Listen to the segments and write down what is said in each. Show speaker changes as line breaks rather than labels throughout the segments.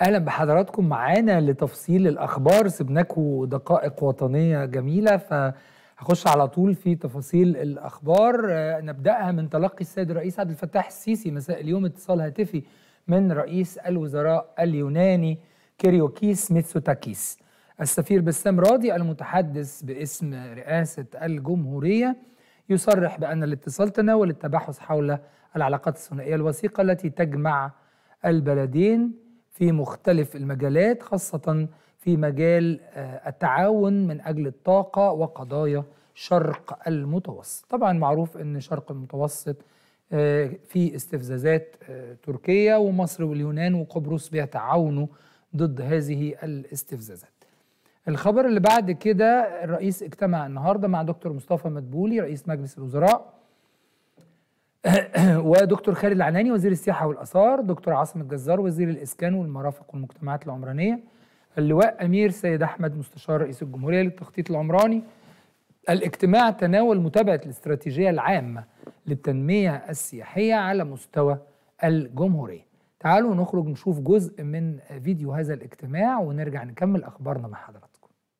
اهلا بحضراتكم معانا لتفصيل الاخبار سبناكم دقائق وطنيه جميله فهخش على طول في تفاصيل الاخبار آه، نبداها من تلقي السيد الرئيس عبد الفتاح السيسي مساء اليوم اتصال هاتفي من رئيس الوزراء اليوناني كيريوكيس ميتسوتاكيس السفير بسام راضي المتحدث باسم رئاسه الجمهوريه يصرح بان الاتصال تناول التباحث حول العلاقات الثنائيه الوثيقه التي تجمع البلدين في مختلف المجالات خاصة في مجال آه، التعاون من أجل الطاقة وقضايا شرق المتوسط طبعا معروف أن شرق المتوسط آه، في استفزازات آه، تركيا ومصر واليونان وقبرص بيتعاونوا ضد هذه الاستفزازات الخبر اللي بعد كده الرئيس اجتمع النهارده مع دكتور مصطفى مدبولي رئيس مجلس الوزراء ودكتور خالد العناني وزير السياحة والآثار دكتور عاصم الجزار وزير الإسكان والمرافق والمجتمعات العمرانية اللواء أمير سيد أحمد مستشار رئيس الجمهورية للتخطيط العمراني الاجتماع تناول متابعة الاستراتيجية العامة للتنمية السياحية على مستوى الجمهورية تعالوا نخرج نشوف جزء من فيديو هذا الاجتماع ونرجع نكمل أخبارنا مع حضراتكم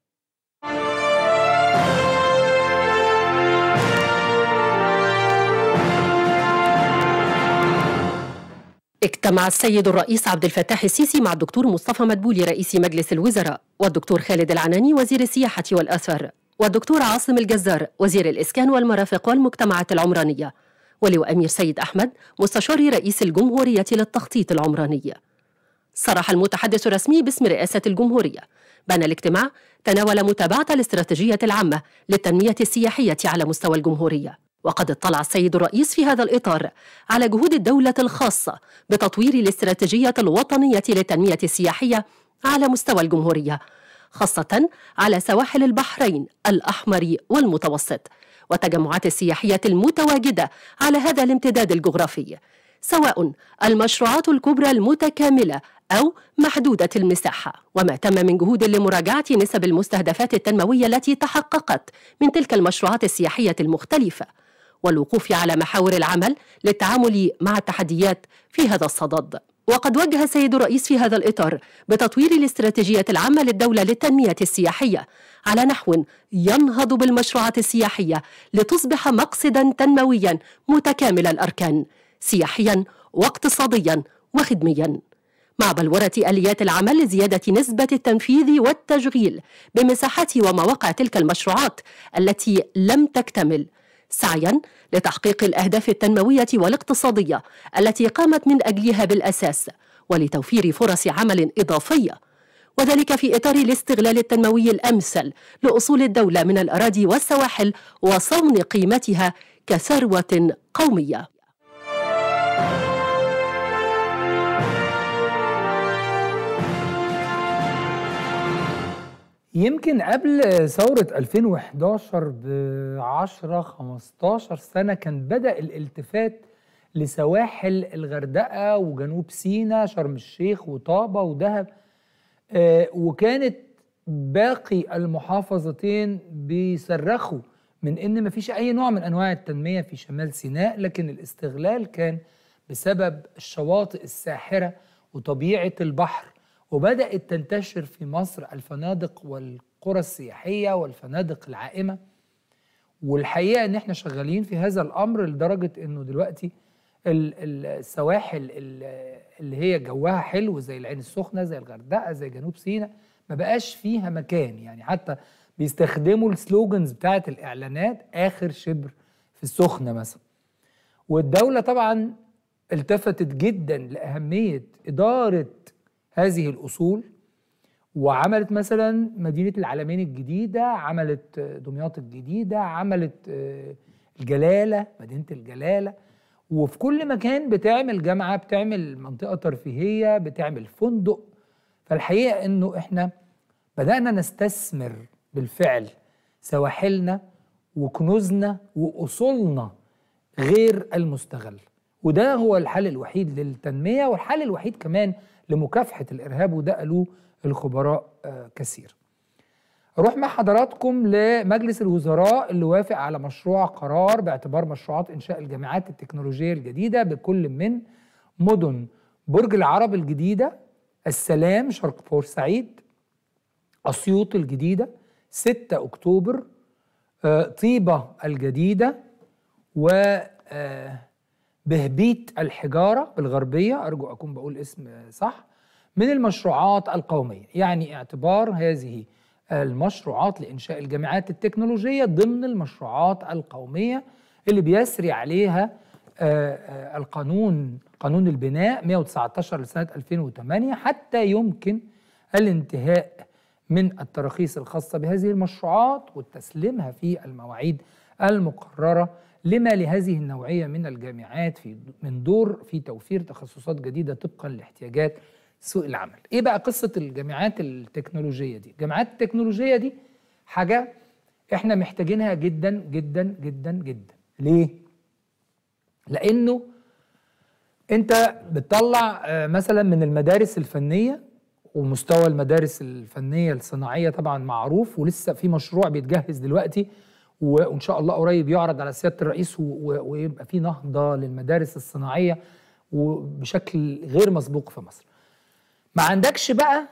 اجتمع السيد الرئيس عبد الفتاح السيسي مع الدكتور مصطفى مدبولي رئيس مجلس الوزراء والدكتور خالد العناني وزير السياحة والآثار والدكتور عاصم الجزار وزير الإسكان والمرافق والمجتمعات العمرانية ولواء أمير سيد أحمد مستشار رئيس الجمهورية للتخطيط العمراني صرح المتحدث الرسمي باسم رئاسة الجمهورية بأن الاجتماع تناول متابعة الاستراتيجية العامة للتنمية السياحية على مستوى الجمهورية وقد اطلع السيد الرئيس في هذا الإطار على جهود الدولة الخاصة بتطوير الاستراتيجية الوطنية للتنمية السياحية على مستوى الجمهورية خاصة على سواحل البحرين الأحمر والمتوسط والتجمعات السياحية المتواجدة على هذا الامتداد الجغرافي سواء المشروعات الكبرى المتكاملة أو محدودة المساحة وما تم من جهود لمراجعة نسب المستهدفات التنموية التي تحققت من تلك المشروعات السياحية المختلفة والوقوف على محاور العمل للتعامل مع التحديات في هذا الصدد وقد وجه السيد الرئيس في هذا الإطار بتطوير الاستراتيجية العامة للدولة للتنمية السياحية على نحو ينهض بالمشروعات السياحية لتصبح مقصدا تنمويا متكامل الأركان سياحيا واقتصاديا وخدميا مع بلورة آليات العمل لزيادة نسبة التنفيذ والتشغيل بمساحات ومواقع تلك المشروعات التي لم تكتمل سعيا لتحقيق الاهداف التنمويه والاقتصاديه التي قامت من اجلها بالاساس ولتوفير فرص عمل اضافيه وذلك في اطار الاستغلال التنموي الامثل لاصول الدوله من الاراضي والسواحل وصون قيمتها كثروه قوميه
يمكن قبل ثورة 2011 ب 10 15 سنة كان بدأ الالتفات لسواحل الغردقة وجنوب سيناء شرم الشيخ وطابة ودهب آه وكانت باقي المحافظتين بيصرخوا من ان مفيش اي نوع من انواع التنمية في شمال سيناء لكن الاستغلال كان بسبب الشواطئ الساحرة وطبيعة البحر وبدأت تنتشر في مصر الفنادق والقرى السياحية والفنادق العائمة والحقيقة ان احنا شغالين في هذا الامر لدرجة انه دلوقتي السواحل اللي هي جواها حلو زي العين السخنة زي الغردقة زي جنوب سيناء ما بقاش فيها مكان يعني حتى بيستخدموا السلوجنز بتاعت الاعلانات اخر شبر في السخنة مثلا والدولة طبعا التفتت جدا لأهمية إدارة هذه الأصول وعملت مثلا مدينة العالمين الجديدة عملت دمياط الجديدة عملت الجلالة مدينة الجلالة وفي كل مكان بتعمل جامعة بتعمل منطقة ترفيهية بتعمل فندق فالحقيقة انه احنا بدأنا نستثمر بالفعل سواحلنا وكنوزنا وأصولنا غير المستغل وده هو الحل الوحيد للتنمية والحل الوحيد كمان لمكافحة الإرهاب وده قالوه الخبراء كثير أروح مع حضراتكم لمجلس الوزراء اللي وافق على مشروع قرار باعتبار مشروعات إنشاء الجامعات التكنولوجية الجديدة بكل من مدن برج العرب الجديدة السلام شرق بورسعيد أسيوط الجديدة 6 أكتوبر آه، طيبة الجديدة و آه، بهبيت الحجارة بالغربية أرجو أكون بقول اسم صح من المشروعات القومية يعني اعتبار هذه المشروعات لإنشاء الجامعات التكنولوجية ضمن المشروعات القومية اللي بيسري عليها آه، آه، القانون قانون البناء 119 لسنة 2008 حتى يمكن الانتهاء من التراخيص الخاصة بهذه المشروعات وتسليمها في المواعيد المقررة لما لهذه النوعية من الجامعات في من دور في توفير تخصصات جديدة طبقا لاحتياجات سوق العمل ايه بقى قصة الجامعات التكنولوجية دي الجامعات التكنولوجية دي حاجة احنا محتاجينها جدا جدا جدا جدا ليه لانه انت بتطلع آه، مثلا من المدارس الفنيه ومستوى المدارس الفنيه الصناعيه طبعا معروف ولسه في مشروع بيتجهز دلوقتي وان شاء الله قريب يعرض على سياده الرئيس ويبقى في نهضه للمدارس الصناعيه وبشكل غير مسبوق في مصر. ما عندكش بقى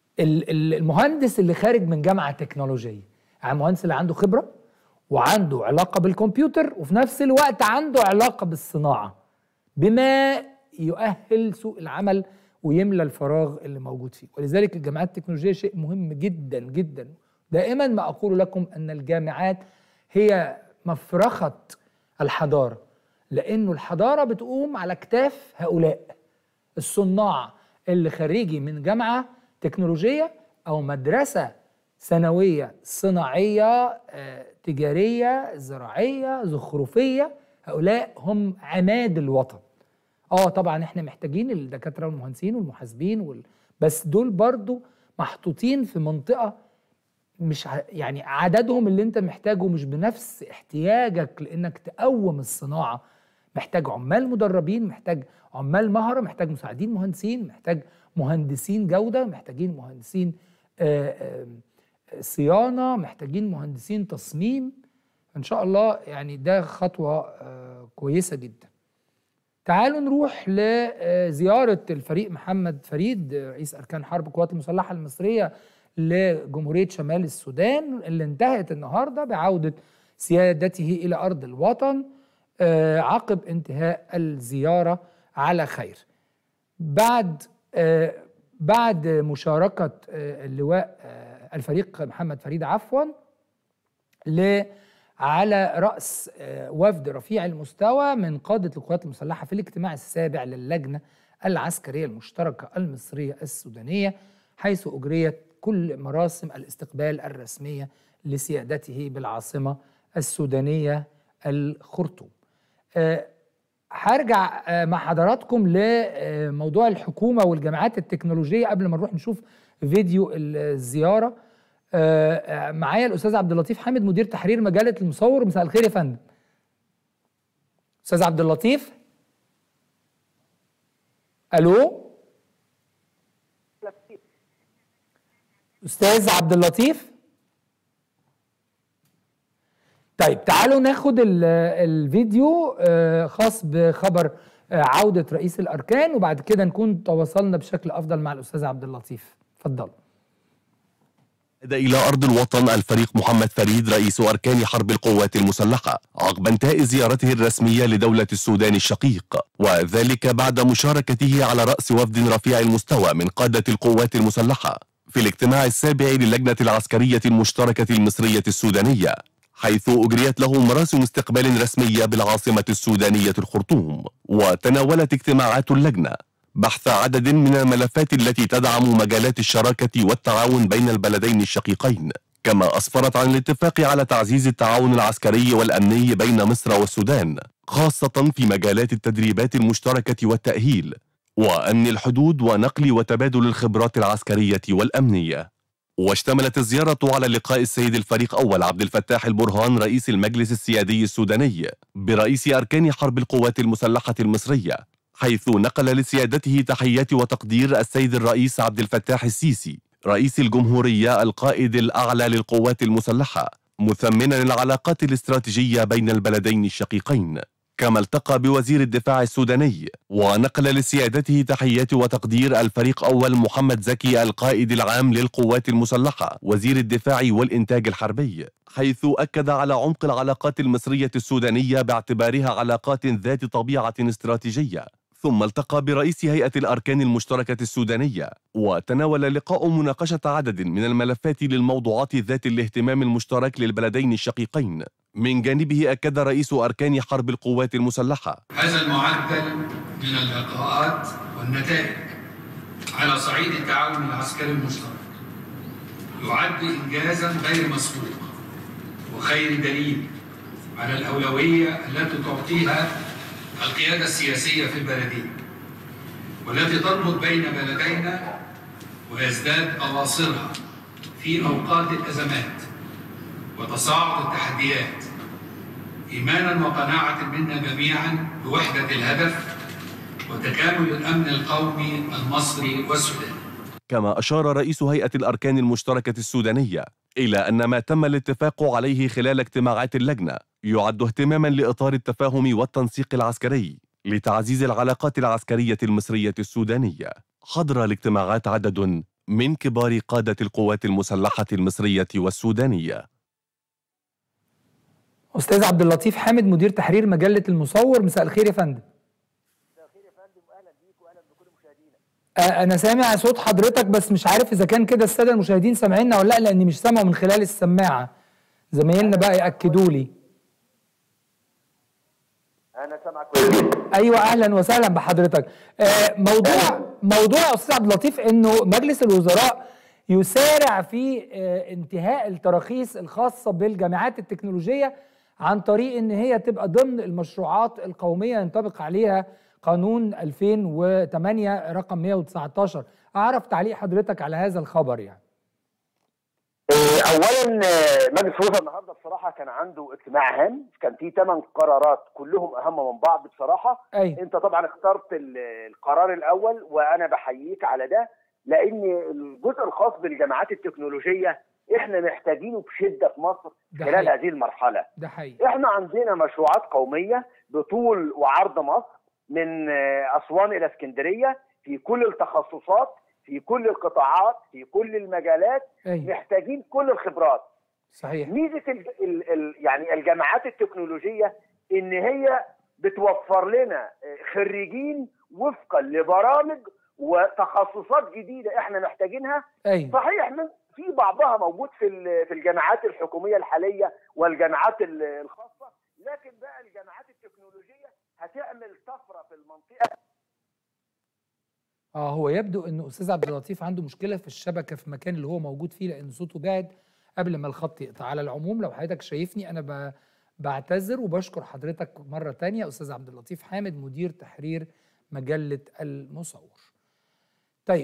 المهندس اللي خارج من جامعه تكنولوجيه، يعني المهندس اللي عنده خبره وعنده علاقه بالكمبيوتر وفي نفس الوقت عنده علاقه بالصناعه بما يؤهل سوق العمل ويملى الفراغ اللي موجود فيه ولذلك الجامعات التكنولوجيه شيء مهم جدا جدا دائما ما اقول لكم ان الجامعات هي مفرخه الحضاره لانه الحضاره بتقوم على اكتاف هؤلاء الصناع اللي خريجي من جامعه تكنولوجيه او مدرسه ثانويه صناعيه آه، تجاريه زراعيه زخرفيه هؤلاء هم عماد الوطن اه طبعا احنا محتاجين الدكاتره والمهندسين والمحاسبين وال... بس دول برضو محطوطين في منطقه مش ع... يعني عددهم اللي انت محتاجه مش بنفس احتياجك لانك تقوم الصناعه محتاج عمال مدربين محتاج عمال مهره محتاج مساعدين مهندسين محتاج مهندسين جوده محتاجين مهندسين آآ آآ صيانه محتاجين مهندسين تصميم ان شاء الله يعني ده خطوه آه، كويسه جدا تعالوا نروح لزياره الفريق محمد فريد رئيس اركان حرب القوات المسلحه المصريه لجمهوريه شمال السودان اللي انتهت النهارده بعوده سيادته الى ارض الوطن آه، عقب انتهاء الزياره على خير بعد آه، بعد مشاركه اللواء الفريق محمد فريد عفوا ل على رأس آه، وفد رفيع المستوى من قادة القوات المسلحة في الاجتماع السابع للجنة العسكرية المشتركة المصرية السودانية حيث أجريت كل مراسم الاستقبال الرسمية لسيادته بالعاصمة السودانية الخرطوم آه، هرجع آه، مع حضراتكم لموضوع الحكومة والجامعات التكنولوجية قبل ما نروح نشوف فيديو الزياره آه، آه، معايا الاستاذ عبد اللطيف حامد مدير تحرير مجله المصور مساء الخير يا فندم استاذ عبد اللطيف الو استاذ عبد اللطيف طيب تعالوا ناخد الفيديو آه، خاص بخبر عوده رئيس الاركان وبعد كده نكون تواصلنا بشكل افضل مع الاستاذ عبد اللطيف اتفضل
إلى أرض الوطن الفريق محمد فريد رئيس أركان حرب القوات المسلحة عقب انتهاء زيارته الرسمية لدولة السودان الشقيق وذلك بعد مشاركته على رأس وفد رفيع المستوى من قادة القوات المسلحة في الاجتماع السابع للجنة العسكرية المشتركة المصرية السودانية حيث أجريت له مراسم استقبال رسمية بالعاصمة السودانية الخرطوم وتناولت اجتماعات اللجنة بحث عدد من الملفات التي تدعم مجالات الشراكة والتعاون بين البلدين الشقيقين كما أسفرت عن الاتفاق على تعزيز التعاون العسكري والأمني بين مصر والسودان خاصة في مجالات التدريبات المشتركة والتأهيل وأمن الحدود ونقل وتبادل الخبرات العسكرية والأمنية واشتملت الزيارة على لقاء السيد الفريق أول عبد الفتاح البرهان رئيس المجلس السيادي السوداني برئيس أركان حرب القوات المسلحة المصرية حيث نقل لسيادته تحيات وتقدير السيد الرئيس عبد الفتاح السيسي رئيس الجمهورية القائد الأعلى للقوات المسلحة مثمنا العلاقات الاستراتيجية بين البلدين الشقيقين كما التقى بوزير الدفاع السوداني ونقل لسيادته تحيات وتقدير الفريق أول محمد زكي القائد العام للقوات المسلحة وزير الدفاع والإنتاج الحربي حيث أكد على عمق العلاقات المصرية السودانية باعتبارها علاقات ذات طبيعة استراتيجية ثم التقى برئيس هيئة الأركان المشتركة السودانية وتناول اللقاء مناقشة عدد من الملفات للموضوعات ذات الاهتمام المشترك للبلدين الشقيقين من جانبه أكد رئيس أركان حرب القوات المسلحة
هذا المعدل من اللقاءات والنتائج على صعيد التعاون العسكري المشترك يعد إنجازا غير مسبوق وخير دليل على الأولوية التي تعطيها القيادة السياسية في البلدين والتي تربط بين بلدينا ويزداد أواصرها في أوقات الأزمات وتصاعد التحديات إيمانا وقناعة منا جميعا بوحدة الهدف وتكامل الأمن القومي المصري والسوداني
كما أشار رئيس هيئة الأركان المشتركة السودانية إلى أن ما تم الاتفاق عليه خلال اجتماعات اللجنة يعد اهتماما لإطار التفاهم والتنسيق العسكري لتعزيز العلاقات العسكرية المصرية السودانية حضر الاجتماعات عدد من كبار قادة القوات المسلحة المصرية والسودانية
استاذ عبد اللطيف حامد مدير تحرير مجله المصور مساء الخير يا فندم
مساء الخير يا فندم واهلا بيك واهلا بكل مشاهدينا
آه، انا سامع صوت حضرتك بس مش عارف اذا كان كده الساده المشاهدين سامعيننا ولا لا لاني مش سامعه من خلال السماعه زمايلنا بقى ياكدوا لي
انا سامعك كويس جدا
ايوه اهلا وسهلا بحضرتك آه، موضوع موضوع يا استاذ عبد اللطيف انه مجلس الوزراء يسارع في آه، انتهاء التراخيص الخاصه بالجامعات التكنولوجيه عن طريق ان هي تبقى ضمن المشروعات القوميه ينطبق عليها قانون 2008 رقم 119 اعرف تعليق حضرتك على هذا الخبر يعني
آه، اولا آه، مجلس الوزراء النهارده بصراحه كان عنده اجتماع هام كان فيه ثمان قرارات كلهم اهم من بعض بصراحه
ايوه
انت طبعا اخترت ال- القرار الاول وانا بحييك على ده لان الجزء الخاص بالجامعات التكنولوجيه احنا محتاجينه بشده في مصر
ده
خلال
حقيقي.
هذه المرحله
ده حقيقي
احنا عندنا مشروعات قوميه بطول وعرض مصر من آه، اسوان الى اسكندريه في كل التخصصات في كل القطاعات في كل المجالات
ايوه
محتاجين كل الخبرات
صحيح
ميزه ال ال ال يعني الجامعات التكنولوجيه ان هي بتوفر لنا آه، خريجين وفقا لبرامج وتخصصات جديده احنا محتاجينها
ايوه
صحيح من في بعضها موجود في ال- في الجامعات الحكوميه الحاليه والجامعات ال- الخاصه لكن بقى الجامعات التكنولوجيه هتعمل طفره في المنطقه
اه هو يبدو ان استاذ عبد اللطيف عنده مشكله في الشبكه في المكان اللي هو موجود فيه لان صوته بعد قبل ما الخط يقطع على العموم لو حضرتك شايفني انا ب... بعتذر وبشكر حضرتك مره تانية استاذ عبد اللطيف حامد مدير تحرير مجله المصور طيب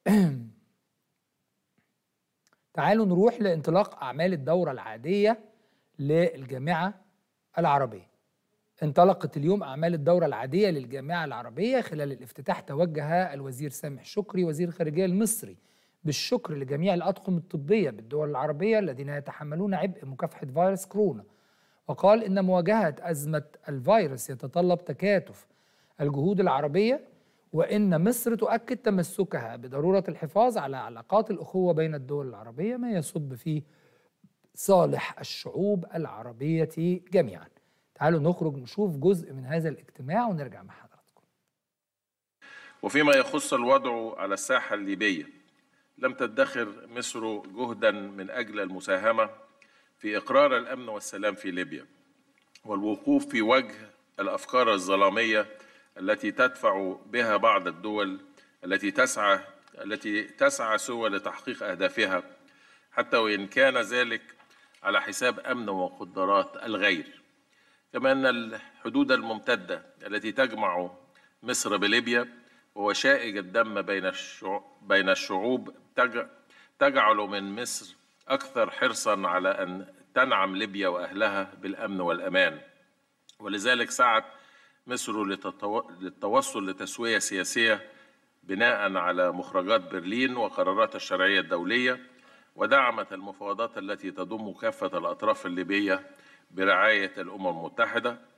تعالوا نروح لانطلاق اعمال الدوره العاديه للجامعه العربيه انطلقت اليوم أعمال الدورة العادية للجامعة العربية خلال الافتتاح توجه الوزير سامح شكري وزير الخارجية المصري بالشكر لجميع الأطقم الطبية بالدول العربية الذين يتحملون عبء مكافحة فيروس كورونا وقال إن مواجهة أزمة الفيروس يتطلب تكاتف الجهود العربية وإن مصر تؤكد تمسكها بضرورة الحفاظ على علاقات الأخوة بين الدول العربية ما يصب في صالح الشعوب العربية جميعا تعالوا نخرج نشوف جزء من هذا الاجتماع ونرجع مع حضراتكم
وفيما يخص الوضع على الساحة الليبية لم تدخر مصر جهدا من أجل المساهمة في إقرار الأمن والسلام في ليبيا والوقوف في وجه الأفكار الظلامية التي تدفع بها بعض الدول التي تسعى التي تسعى سوى لتحقيق أهدافها حتى وإن كان ذلك على حساب أمن وقدرات الغير كما أن الحدود الممتدة التي تجمع مصر بليبيا ووشائج الدم بين الشعوب, بين الشعوب تج- تجعل من مصر أكثر حرصا على أن تنعم ليبيا وأهلها بالأمن والأمان ولذلك سعت مصر لتطو- للتوصل لتسوية سياسية بناء على مخرجات برلين وقرارات الشرعية الدولية ودعمت المفاوضات التي تضم كافة الأطراف الليبية برعاية الأمم المتحدة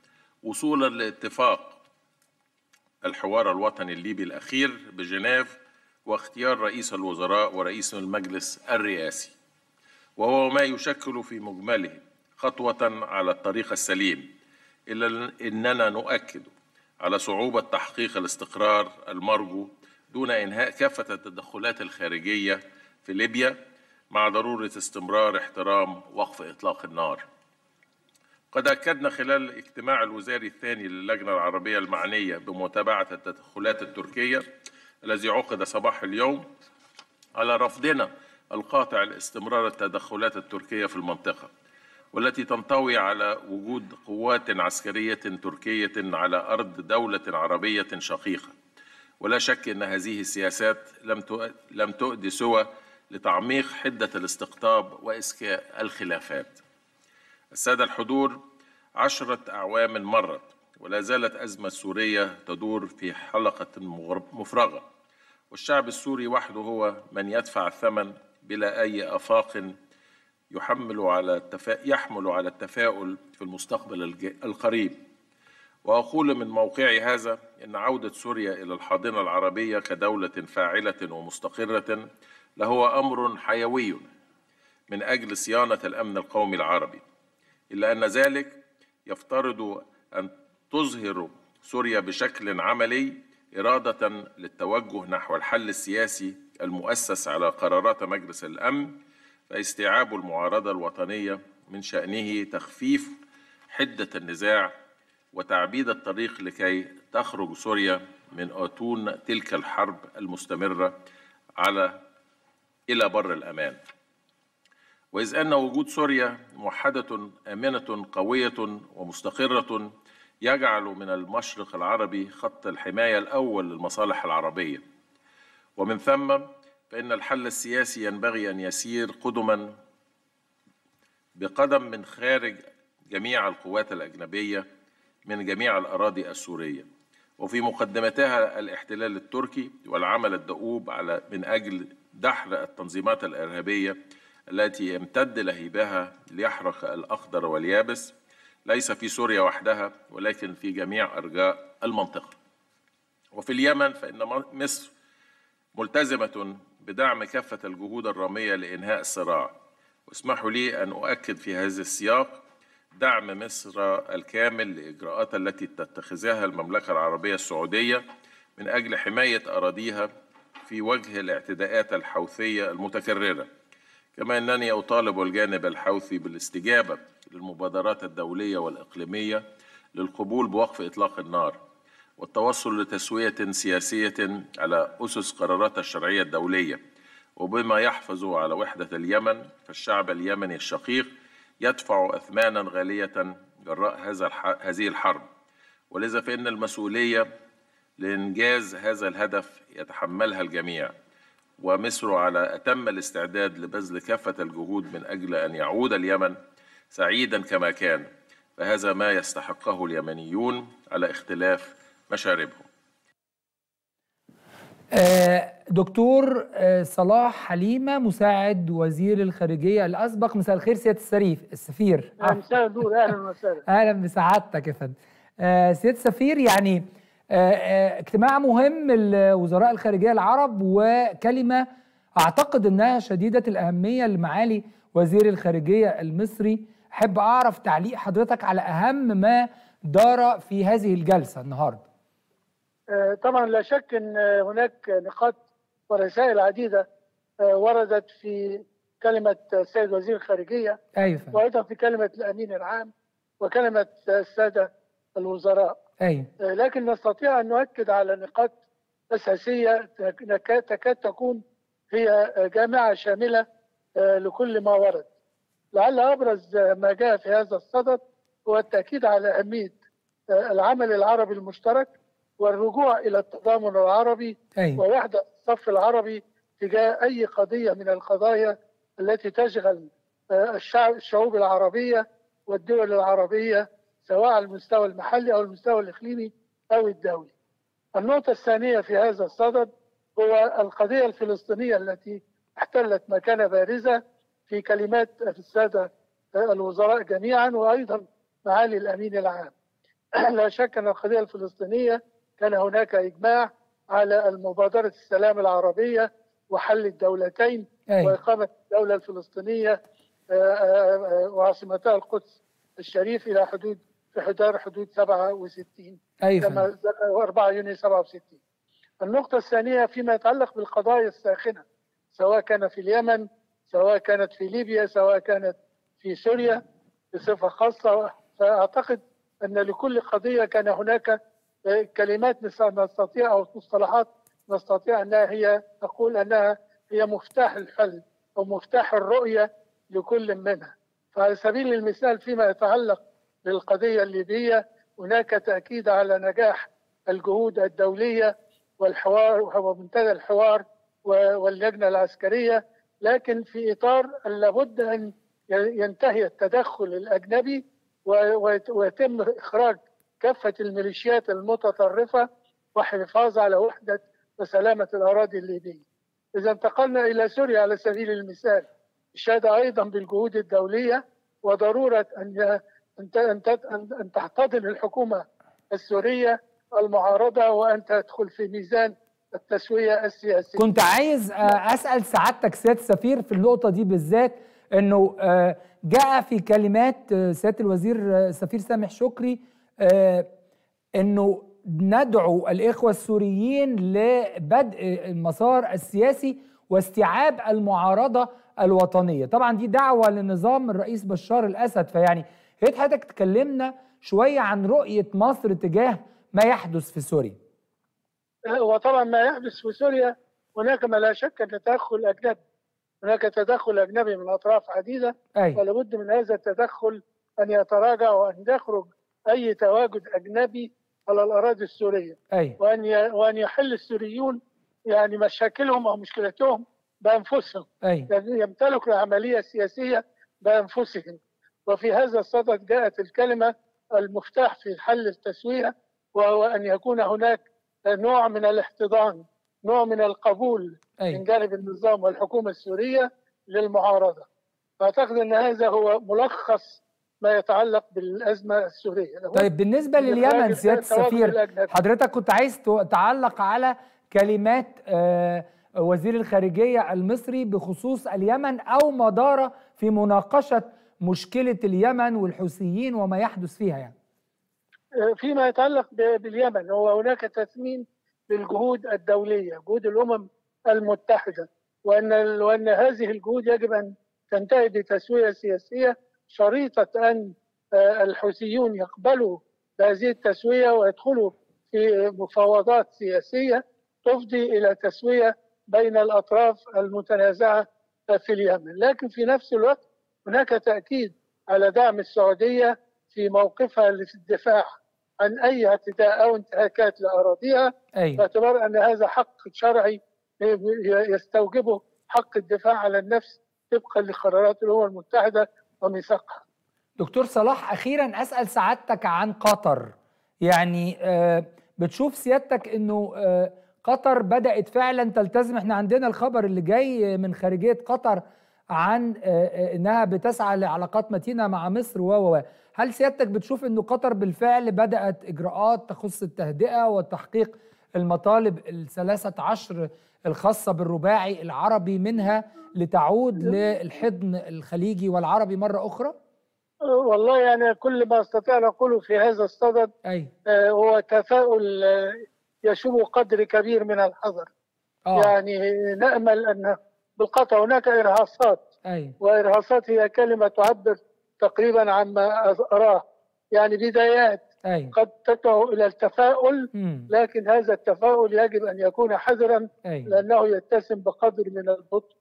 وصولا لاتفاق الحوار الوطني الليبي الأخير بجنيف واختيار رئيس الوزراء ورئيس المجلس الرئاسي وهو ما يشكل في مجمله خطوة على الطريق السليم إلا أننا نؤكد على صعوبة تحقيق الاستقرار المرجو دون إنهاء كافة التدخلات الخارجية في ليبيا مع ضرورة استمرار احترام وقف إطلاق النار قد أكدنا خلال الاجتماع الوزاري الثاني للجنة العربية المعنية بمتابعة التدخلات التركية الذي عقد صباح اليوم على رفضنا القاطع لاستمرار التدخلات التركية في المنطقة والتي تنطوي على وجود قوات عسكرية تركية على أرض دولة عربية شقيقة ولا شك أن هذه السياسات لم لم تؤدي سوى لتعميق حدة الاستقطاب وإسكاء الخلافات السادة الحضور عشرة أعوام مرت ولا زالت أزمة سورية تدور في حلقة مفرغة والشعب السوري وحده هو من يدفع الثمن بلا أي آفاق يحمل على التفا... يحمل على التفاؤل في المستقبل الج... القريب وأقول من موقعي هذا إن عودة سوريا إلى الحاضنة العربية كدولة فاعلة ومستقرة لهو أمر حيوي من أجل صيانة الأمن القومي العربي إلا أن ذلك يفترض أن تظهر سوريا بشكل عملي إرادة للتوجه نحو الحل السياسي المؤسس على قرارات مجلس الأمن فاستيعاب المعارضة الوطنية من شأنه تخفيف حدة النزاع وتعبيد الطريق لكي تخرج سوريا من أتون تلك الحرب المستمرة على إلى بر الأمان وإذ أن وجود سوريا موحدة آمنة قوية ومستقرة يجعل من المشرق العربي خط الحماية الأول للمصالح العربية ومن ثم فإن الحل السياسي ينبغي أن يسير قدما بقدم من خارج جميع القوات الأجنبية من جميع الأراضي السورية وفي مقدمتها الاحتلال التركي والعمل الدؤوب على من أجل دحر التنظيمات الإرهابية التي يمتد لهيبها ليحرق الأخضر واليابس ليس في سوريا وحدها ولكن في جميع أرجاء المنطقة وفي اليمن فإن مصر ملتزمة بدعم كافة الجهود الرامية لإنهاء الصراع واسمحوا لي أن أؤكد في هذا السياق دعم مصر الكامل لإجراءات التي تتخذها المملكة العربية السعودية من أجل حماية أراضيها في وجه الاعتداءات الحوثية المتكررة كما أنني أطالب الجانب الحوثي بالاستجابة للمبادرات الدولية والإقليمية للقبول بوقف إطلاق النار والتوصل لتسوية سياسية على أسس قرارات الشرعية الدولية وبما يحفظ على وحدة اليمن فالشعب اليمني الشقيق يدفع أثمانا غالية جراء هذا هذه الحرب ولذا فإن المسؤولية لإنجاز هذا الهدف يتحملها الجميع ومصر على أتم الاستعداد لبذل كافة الجهود من أجل أن يعود اليمن سعيدا كما كان فهذا ما يستحقه اليمنيون على اختلاف مشاربهم
دكتور صلاح حليمه مساعد وزير الخارجيه الاسبق مساء الخير سياده السريف السفير
مساء النور اهلا وسهلا
اهلا بسعادتك يا فندم سياده السفير يعني اجتماع مهم لوزراء الخارجيه العرب وكلمه اعتقد انها شديده الاهميه لمعالي وزير الخارجيه المصري احب اعرف تعليق حضرتك على اهم ما دار في هذه الجلسه النهارده
طبعا لا شك ان هناك نقاط ورسائل عديده وردت في كلمه السيد وزير الخارجيه
ايوه
وايضا في كلمه الامين العام وكلمه الساده الوزراء
ايوه
لكن نستطيع ان نؤكد على نقاط اساسيه تكاد تكون هي جامعه شامله لكل ما ورد لعل ابرز ما جاء في هذا الصدد هو التاكيد على اهميه العمل العربي المشترك والرجوع الى التضامن العربي
أيوة.
ووحده الصف العربي تجاه اي قضيه من القضايا التي تشغل الشعب الشعوب العربيه والدول العربيه سواء على المستوى المحلي او المستوى الاقليمي او الدولي. النقطه الثانيه في هذا الصدد هو القضيه الفلسطينيه التي احتلت مكانه بارزه في كلمات الساده الوزراء جميعا وايضا معالي الامين العام. لا شك أن القضية الفلسطينية كان هناك إجماع على المبادرة السلام العربية وحل الدولتين
أي.
وإقامة الدولة الفلسطينية آه، آه، آه، وعاصمتها القدس الشريف إلى حدود في حدود حدود 67
أي
كما
فندم.
ذكر 4 يونيو 67 النقطة الثانية فيما يتعلق بالقضايا الساخنة سواء كان في اليمن سواء كانت في ليبيا سواء كانت في سوريا بصفة خاصة فأعتقد أن لكل قضية كان هناك آه، كلمات نس- نستطيع أو مصطلحات نستطيع أنها هي تقول أنها هي مفتاح الحل أو مفتاح الرؤية لكل منها فعلى سبيل المثال فيما يتعلق بالقضية الليبية هناك تأكيد على نجاح الجهود الدولية والحوار ومنتدى الحوار و- واللجنة العسكرية لكن في إطار لابد أن ي- ينتهي التدخل الأجنبي و- ويت- ويتم إخراج كافة الميليشيات المتطرفة والحفاظ على وحدة وسلامة الأراضي الليبية إذا انتقلنا إلى سوريا على سبيل المثال الشهادة أيضا بالجهود الدولية وضرورة أن أن أن أن- أن تحتضن الحكومة السورية المعارضة وأن تدخل في ميزان التسوية السياسية
كنت عايز آه، اسال سعادتك سياده السفير في النقطه دي بالذات انه آه، جاء في كلمات آه، سياده الوزير آه، السفير سامح شكري آه، انه ندعو الاخوه السوريين لبدء المسار السياسي واستيعاب المعارضه الوطنيه طبعا دي دعوه لنظام الرئيس بشار الاسد فيعني يا ريت حضرتك تكلمنا شويه عن رؤيه مصر تجاه ما يحدث في سوريا
وطبعا ما يحدث في سوريا هناك ما لا شك أن تدخل أجنبي هناك تدخل أجنبي من أطراف عديدة
اي
ولابد من هذا التدخل أن يتراجع وأن يخرج أي تواجد أجنبي على الأراضي السورية
اي
وأن ي- وأن يحل السوريون يعني مشاكلهم أو مشكلتهم بأنفسهم
اي
يعني يمتلكوا العملية السياسية بأنفسهم وفي هذا الصدد جاءت الكلمة المفتاح في حل التسوية وهو أن يكون هناك نوع من الاحتضان نوع من القبول من
اي
جانب النظام والحكومة السورية للمعارضة فأعتقد أن هذا هو ملخص ما يتعلق بالأزمة السورية
طيب بالنسبه
من
لليمن
إخراج
سياده
التواجد
السفير
الأجنبي.
حضرتك كنت عايز تو- تعلق على كلمات آه، وزير الخارجيه المصري بخصوص اليمن او ما دار في مناقشه مشكله اليمن والحوثيين وما يحدث فيها يعني
فيما يتعلق ب- باليمن هو هناك تثمين للجهود الدولية جهود الأمم المتحدة وأن ال- وأن هذه الجهود يجب أن تنتهي بتسوية سياسية شريطة أن آه، الحوثيون يقبلوا بهذه التسوية ويدخلوا في مفاوضات سياسية تفضي إلى تسوية بين الأطراف المتنازعة في اليمن لكن في نفس الوقت هناك تأكيد على دعم السعودية في موقفها في الدفاع عن أي اعتداء أو انتهاكات لأراضيها
اي
باعتبار أن هذا حق شرعي يستوجبه حق الدفاع على النفس طبقا لقرارات الأمم المتحدة وميثاقها
دكتور صلاح اخيرا اسال سعادتك عن قطر يعني آه، بتشوف سيادتك انه آه، قطر بدات فعلا تلتزم احنا عندنا الخبر اللي جاي من خارجيه قطر عن آه، آه، انها بتسعى لعلاقات متينه مع مصر و و و. هل سيادتك بتشوف انه قطر بالفعل بدات اجراءات تخص التهدئه وتحقيق المطالب الثلاثه عشر الخاصه بالرباعي العربي منها لتعود للحضن الخليجي والعربي مره اخرى؟
والله يعني كل ما استطيع أن أقوله في هذا الصدد
اي
آه، هو تفاؤل آه، يشوب قدر كبير من الحذر
اه
يعني نأمل أن بالقطع هناك إرهاصات
اي
وإرهاصات هي كلمة تعبر تقريبا عما أراه يعني بدايات
اي
قد تدعو إلى التفاؤل
امم
لكن هذا التفاؤل يجب أن يكون حذرا
اي
لأنه يتسم بقدر من البطء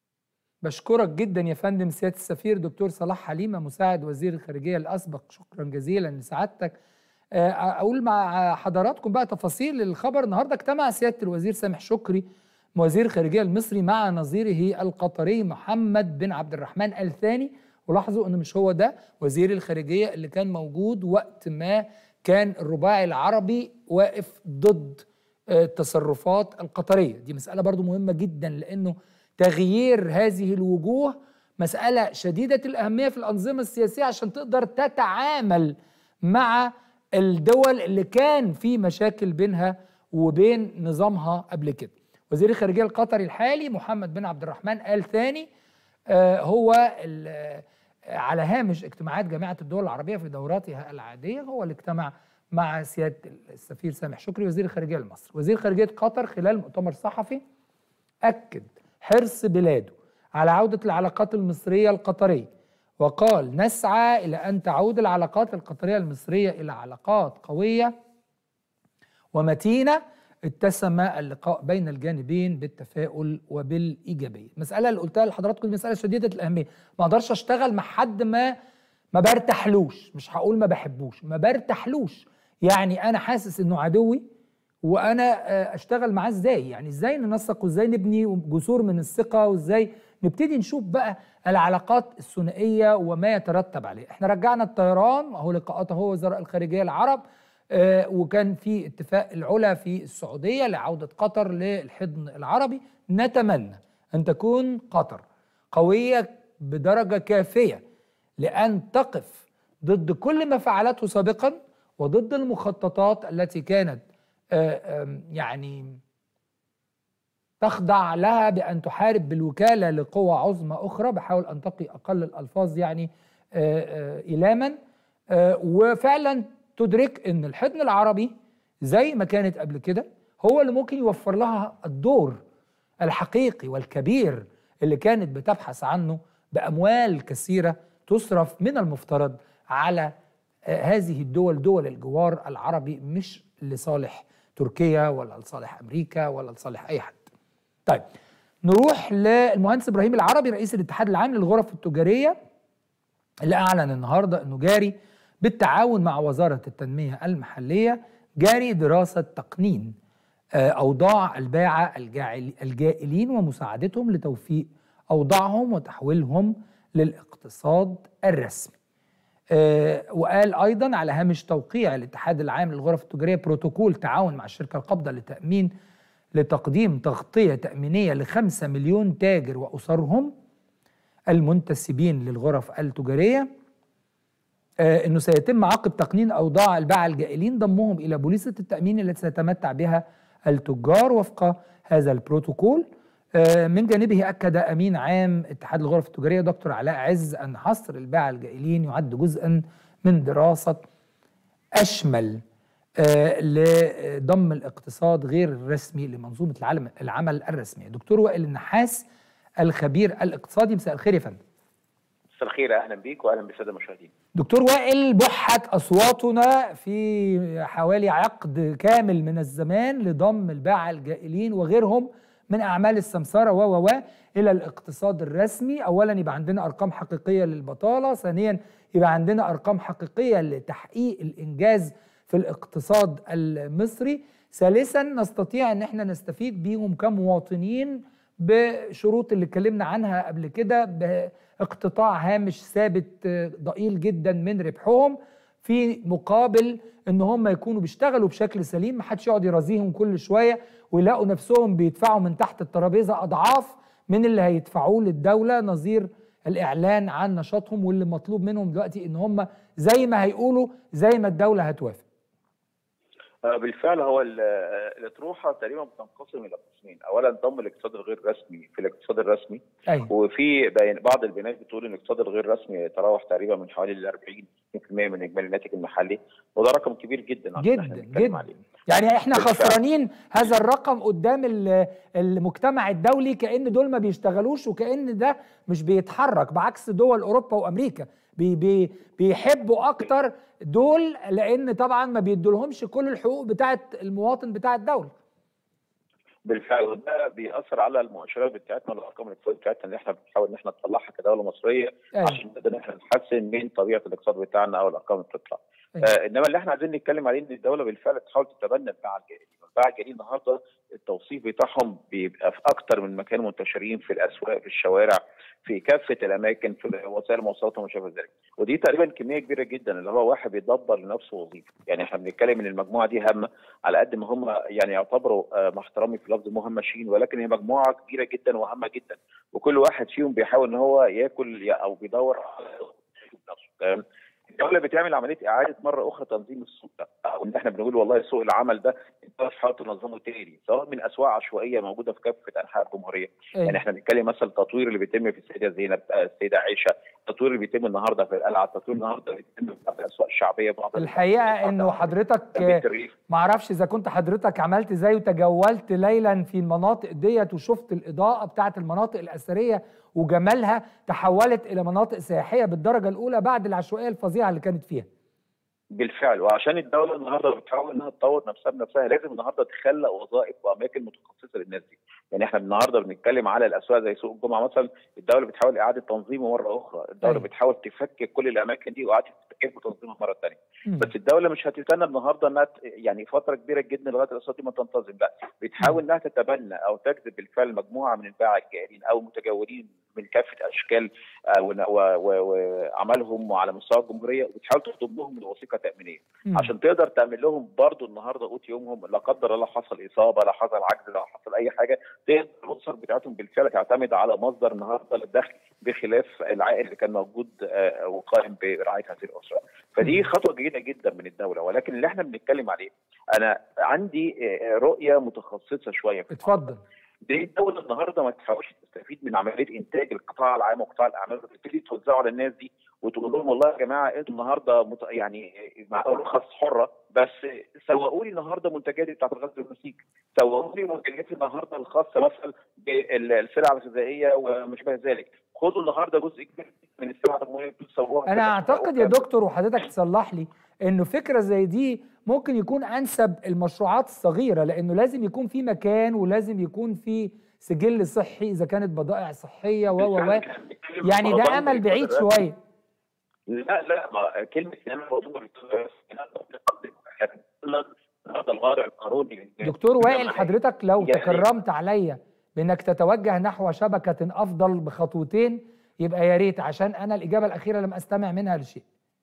بشكرك جدا يا فندم سياده السفير دكتور صلاح حليمه مساعد وزير الخارجيه الاسبق شكرا جزيلا لسعادتك آه، اقول مع حضراتكم بقى تفاصيل الخبر النهارده اجتمع سياده الوزير سامح شكري وزير الخارجيه المصري مع نظيره القطري محمد بن عبد الرحمن الثاني ولاحظوا ان مش هو ده وزير الخارجيه اللي كان موجود وقت ما كان الرباعي العربي واقف ضد آه، التصرفات القطريه دي مساله برضو مهمه جدا لانه تغيير هذه الوجوه مساله شديده الاهميه في الانظمه السياسيه عشان تقدر تتعامل مع الدول اللي كان في مشاكل بينها وبين نظامها قبل كده وزير الخارجيه القطري الحالي محمد بن عبد الرحمن قال ثاني آه، هو ال- آه، على هامش اجتماعات جامعه الدول العربيه في دوراتها العاديه هو اللي اجتمع مع سياده السفير سامح شكري وزير الخارجيه لمصر وزير خارجيه قطر خلال مؤتمر صحفي اكد حرص بلاده على عوده العلاقات المصريه القطريه وقال نسعى الى ان تعود العلاقات القطريه المصريه الى علاقات قويه ومتينه اتسم اللقاء بين الجانبين بالتفاؤل وبالايجابيه. المساله اللي قلتها لحضراتكم دي مساله شديده الاهميه، ما اقدرش اشتغل مع حد ما ما برتاحلوش، مش هقول ما بحبوش، ما برتاحلوش، يعني انا حاسس انه عدوي وانا آه، اشتغل معاه ازاي؟ يعني ازاي ننسق وازاي نبني جسور من الثقه وازاي نبتدي نشوف بقى العلاقات الثنائيه وما يترتب عليه، احنا رجعنا الطيران اهو لقاءات اهو وزراء الخارجيه العرب آه، وكان في اتفاق العلا في السعوديه لعوده قطر للحضن العربي نتمنى ان تكون قطر قويه بدرجه كافيه لان تقف ضد كل ما فعلته سابقا وضد المخططات التي كانت آه، آم، يعني تخضع لها بان تحارب بالوكاله لقوى عظمى اخرى بحاول انتقي اقل الالفاظ يعني آه، آه، ايلاما آه، وفعلا تدرك ان الحضن العربي زي ما كانت قبل كده هو اللي ممكن يوفر لها الدور الحقيقي والكبير اللي كانت بتبحث عنه باموال كثيره تصرف من المفترض على آه، هذه الدول دول الجوار العربي مش لصالح تركيا ولا لصالح امريكا ولا لصالح اي حد. طيب نروح للمهندس ابراهيم العربي رئيس الاتحاد العام للغرف التجاريه اللي اعلن النهارده انه جاري بالتعاون مع وزاره التنميه المحليه جاري دراسه تقنين آه، اوضاع الباعه الجاعل- الجائلين ومساعدتهم لتوفيق اوضاعهم وتحويلهم للاقتصاد الرسمي. آه، وقال ايضا على هامش توقيع الاتحاد العام للغرف التجاريه بروتوكول تعاون مع الشركه القابضه لتامين لتقديم تغطيه تامينيه لخمسة مليون تاجر واسرهم المنتسبين للغرف التجاريه آه، انه سيتم عقب تقنين اوضاع الباعه الجائلين ضمهم الى بوليصه التامين التي سيتمتع بها التجار وفق هذا البروتوكول آه، من جانبه اكد امين عام اتحاد الغرف التجاريه دكتور علاء عز ان حصر الباعه الجائلين يعد جزءا من دراسه اشمل آه، لضم الاقتصاد غير الرسمي لمنظومه العالم العمل الرسميه دكتور وائل النحاس الخبير الاقتصادي مساء الخير يا فندم
مساء الخير اهلا بيك واهلا بالساده المشاهدين
دكتور وائل بحت اصواتنا في حوالي عقد كامل من الزمان لضم الباعة الجائلين وغيرهم من اعمال السمساره و و و الى الاقتصاد الرسمي اولا يبقى عندنا ارقام حقيقيه للبطاله ثانيا يبقى عندنا ارقام حقيقيه لتحقيق الانجاز في الاقتصاد المصري ثالثا نستطيع ان احنا نستفيد بيهم كمواطنين بشروط اللي اتكلمنا عنها قبل كده باقتطاع هامش ثابت آه، ضئيل جدا من ربحهم في مقابل ان هم يكونوا بيشتغلوا بشكل سليم ما حدش يقعد يرازيهم كل شويه ويلاقوا نفسهم بيدفعوا من تحت الترابيزه اضعاف من اللي هيدفعوه للدوله نظير الاعلان عن نشاطهم واللي مطلوب منهم دلوقتي ان هم زي ما هيقولوا زي ما الدوله هتوافق
آه، بالفعل هو ال- آه، الاطروحه تقريبا بتنقسم الى قسمين اولا ضم الاقتصاد الغير رسمي في الاقتصاد الرسمي
ايوه
وفي بين بعض البيانات بتقول ان الاقتصاد الغير رسمي يتراوح تقريبا من حوالي ال 40% من اجمالي الناتج المحلي وده رقم كبير جدا عشان احنا
جدا
نتكلم
جدا
عليه
يعني احنا
بالفعل.
خسرانين هذا الرقم قدام ال- المجتمع الدولي كأن دول ما بيشتغلوش وكأن ده مش بيتحرك بعكس دول اوروبا وامريكا بي بي بيحبوا اكتر دول لان طبعا ما بيدولهمش كل الحقوق بتاعه المواطن بتاع الدوله
بالفعل وده بيأثر على المؤشرات بتاعتنا والارقام الاقتصاديه بتاعتنا اللي احنا بنحاول ان احنا نطلعها كدوله مصريه
أيوة.
عشان نقدر ان احنا نحسن من طبيعه الاقتصاد بتاعنا او الارقام اللي بتطلع.
أيوة.
آه انما اللي احنا عايزين نتكلم عليه ان الدوله بالفعل بتحاول تتبنى الباعه الجائلين، الباعه الجائلين النهارده التوصيف بتاعهم بيبقى في اكتر من مكان منتشرين في الاسواق في الشوارع في كافه الاماكن في وسائل المواصلات وما شابه ذلك، ودي تقريبا كميه كبيره جدا اللي هو واحد بيدبر لنفسه وظيفه، يعني احنا بنتكلم ان المجموعه دي هامه على قد ما هم يعني يعتبروا آه، مع احترامي في لفظ مهمشين ولكن هي مجموعه كبيره جدا وهامه جدا وكل واحد فيهم بيحاول ان هو ياكل يا- او بيدور على نفسه تمام الدوله بتعمل عمليه اعاده مره اخرى تنظيم السوق ده او ان احنا بنقول والله سوق العمل ده انت مش حاول تنظمه تاني سواء من اسواق عشوائيه موجوده في كافه انحاء الجمهوريه
أيوة.
يعني احنا بنتكلم مثلا التطوير اللي بيتم في السيده زينب آه، السيده عائشه التطوير اللي بيتم النهارده في القلعه التطوير النهارده اللي بيتم في بعض الاسواق الشعبيه بعض
الحقيقه انه حضرتك
بيت الريف
ما اعرفش اذا كنت حضرتك عملت زي وتجولت ليلا في المناطق ديت وشفت الاضاءه بتاعت المناطق الاثريه وجمالها تحولت الى مناطق سياحيه بالدرجه الاولى بعد العشوائيه الفظيعه اللي كانت فيها
بالفعل وعشان الدوله النهارده بتحاول انها تطور نفسها بنفسها لازم النهارده تخلق وظائف واماكن متخصصه للناس دي يعني احنا النهارده بنتكلم على الاسواق زي سوق الجمعه مثلا الدوله بتحاول اعاده تنظيمه مره اخرى الدوله
أيوة.
بتحاول تفكك كل الاماكن دي واعاده تفكيك وتنظيمها مره ثانيه
مم.
بس الدوله مش هتستنى النهارده انها ت- يعني فتره كبيره جدا لغايه الاسواق دي ما تنتظم لا بتحاول انها تتبنى او تجذب بالفعل مجموعه من الباعة الجائلين او متجولين من كافه اشكال آه، ون- و- و- وعملهم على مستوى الجمهوريه وبتحاول تخطب لهم الوثيقه تامينيه
مم.
عشان تقدر تعمل لهم برضو النهارده قوت يومهم لا قدر الله حصل اصابه لا حصل عجز لا حصل اي حاجه تقدر الاسر بتاعتهم بالفعل تعتمد على مصدر النهارده للدخل بخلاف العائل اللي كان موجود آه، وقائم برعايه هذه الاسره فدي خطوه جيده جدا من الدوله ولكن اللي احنا بنتكلم عليه انا عندي آه، رؤيه متخصصه شويه في
اتفضل
ليه الدولة النهارده ما تحاولش تستفيد من عملية إنتاج القطاع العام وقطاع الأعمال وتبتدي توزعه على الناس دي وتقول لهم والله يا جماعة أنتوا النهارده مت... يعني مع رخص حرة بس سوقوا لي النهارده منتجاتي بتاعت الغزل والنسيج سوقوا لي منتجاتي النهارده الخاصة مثلا بالسلع الغذائية وما شابه ذلك خدوا النهارده جزء كبير من السلع التموينية بتسووها
انا اعتقد يا دكتور وحضرتك تصلح لي انه فكره زي دي ممكن يكون انسب المشروعات الصغيره لانه لازم يكون في مكان ولازم يكون في سجل صحي اذا كانت بضائع صحيه و و و يعني ده امل بعيد شويه
لا لا ما كلمة إن أنا بقول النهارده الوضع القانوني
دكتور وائل حضرتك لو
يعني-
تكرمت عليا بانك تتوجه نحو شبكه افضل بخطوتين يبقى يا ريت عشان انا الاجابه الاخيره لم استمع منها لشيء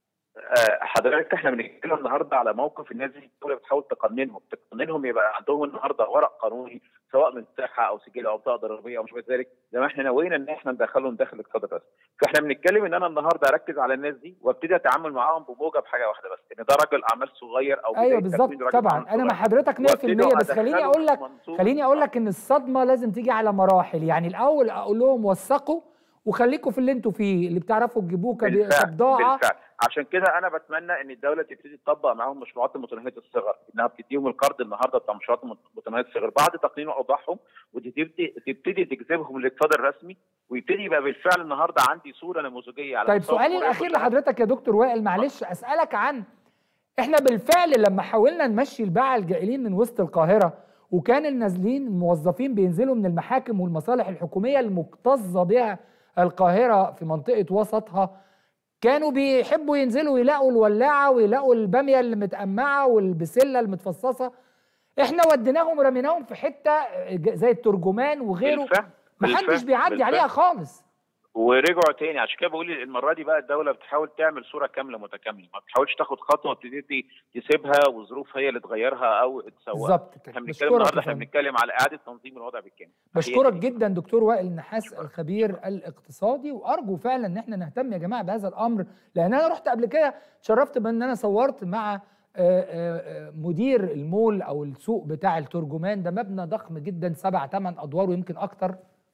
آه، حضرتك احنا بنتكلم النهارده على موقف الناس دي الدوله بتحاول تقننهم، تقننهم يبقى عندهم النهارده ورق قانوني سواء من صحه او سجل او بطاقه ضريبيه او مش ذلك زي ما احنا نوينا ان احنا ندخلهم داخل الاقتصاد الرسمي. فاحنا بنتكلم ان انا النهارده اركز على الناس دي وابتدي اتعامل معاهم بموجب حاجه واحده بس ان ده راجل اعمال صغير او
ايوه
بداية
بالظبط
تكوين راجل
طبعا
أعمال
انا مع
صغير.
حضرتك 100%
وابتدوا
بس خليني
أدخله
اقول لك
منظومة
خليني اقول لك ان الصدمه لازم تيجي على مراحل يعني الاول اقول لهم وثقوا وخليكم في اللي انتوا فيه اللي بتعرفوا تجيبوه كب-
بالفعل
كبضاعه
بالفعل عشان كده انا بتمنى ان الدوله تبتدي تطبق معاهم مشروعات متناهيه الصغر انها بتديهم القرض النهارده بتاع مشروعات متناهيه الصغر بعد تقنين اوضاعهم وتبتدي تبتدي تجذبهم للاقتصاد الرسمي ويبتدي يبقى بالفعل النهارده عندي صوره نموذجيه على
طيب
مستوى
سؤالي
الجمهورية
الاخير
كلها.
لحضرتك يا دكتور وائل معلش اسالك عن احنا بالفعل لما حاولنا نمشي الباعة الجائلين من وسط القاهره وكان النازلين الموظفين بينزلوا من المحاكم والمصالح الحكوميه المكتظه بها القاهره في منطقه وسطها كانوا بيحبوا ينزلوا يلاقوا الولاعه ويلاقوا الباميه اللي متقمعه والبسله المتفصصه احنا وديناهم ورميناهم في حته زي الترجمان وغيره
بالفعل
محدش
بالفعل،
بيعدي
بالفعل.
عليها خالص
ورجعوا تاني عشان كده بقول المره دي بقى الدوله بتحاول تعمل صوره كامله متكامله ما بتحاولش تاخد خطوه وتبتدي تسيبها وظروف هي اللي تغيرها او تسوقها
بالظبط كده
احنا بنتكلم
بشكرك
النهارده
يا
احنا
فندم.
بنتكلم على اعاده تنظيم الوضع بالكامل
بشكرك
هي دي.
جدا دكتور وائل النحاس الخبير الاقتصادي وارجو فعلا ان احنا نهتم يا جماعه بهذا الامر لان انا رحت قبل كده اتشرفت بان انا صورت مع آه، آه، آه، مدير المول او السوق بتاع الترجمان ده مبنى ضخم جدا سبع ثمان ادوار ويمكن اكتر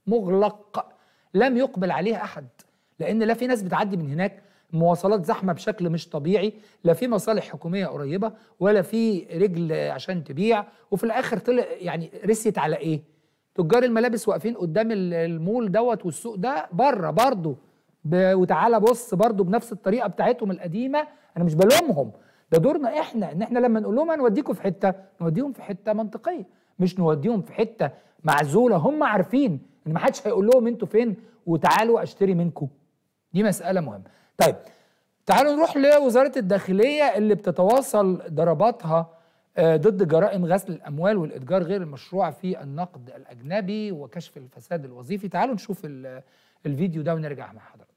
مغلق لم يقبل عليه احد لان لا في ناس بتعدي من هناك مواصلات زحمه بشكل مش طبيعي لا في مصالح حكوميه قريبه ولا في رجل عشان تبيع وفي الاخر طلع يعني رست على ايه تجار الملابس واقفين قدام ال- المول دوت والسوق ده بره برضه ب- وتعالى بص برضه بنفس الطريقه بتاعتهم القديمه انا مش بلومهم ده دورنا احنا ان احنا لما نقول لهم هنوديكم في حته نوديهم في حته منطقيه مش نوديهم في حته معزوله هم عارفين ان ما حدش هيقول لهم انتوا فين وتعالوا اشتري منكم دي مساله مهمه طيب تعالوا نروح لوزاره الداخليه اللي بتتواصل ضرباتها آه، ضد جرائم غسل الاموال والاتجار غير المشروع في النقد الاجنبي وكشف الفساد الوظيفي تعالوا نشوف ال- الفيديو ده ونرجع مع حضراتكم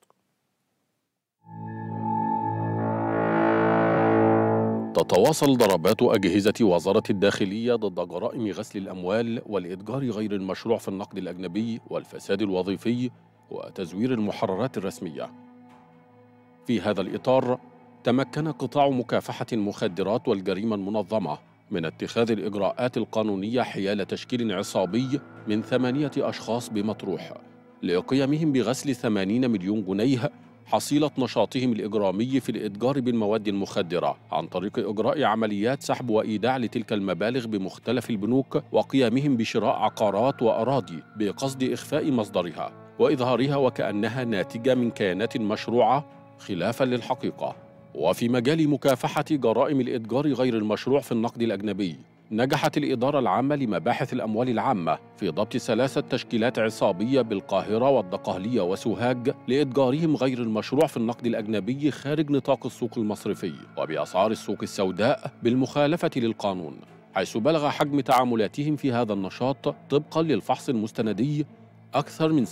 تتواصل ضربات أجهزة وزارة الداخلية ضد جرائم غسل الأموال والإتجار غير المشروع في النقد الأجنبي والفساد الوظيفي وتزوير المحررات الرسمية. في هذا الإطار، تمكن قطاع مكافحة المخدرات والجريمة المنظمة من اتخاذ الإجراءات القانونية حيال تشكيل عصابي من ثمانية أشخاص بمطروح لقيامهم بغسل ثمانين مليون جنيه حصيلة نشاطهم الإجرامي في الإتجار بالمواد المخدرة عن طريق إجراء عمليات سحب وإيداع لتلك المبالغ بمختلف البنوك وقيامهم بشراء عقارات وأراضي بقصد إخفاء مصدرها وإظهارها وكأنها ناتجة من كيانات مشروعة خلافا للحقيقة وفي مجال مكافحة جرائم الإتجار غير المشروع في النقد الأجنبي نجحت الإدارة العامة لمباحث الأموال العامة في ضبط ثلاثة تشكيلات عصابية بالقاهرة والدقهلية وسوهاج لإتجارهم غير المشروع في النقد الأجنبي خارج نطاق السوق المصرفي وبأسعار السوق السوداء بالمخالفة للقانون حيث بلغ حجم تعاملاتهم في هذا النشاط طبقا للفحص المستندي أكثر من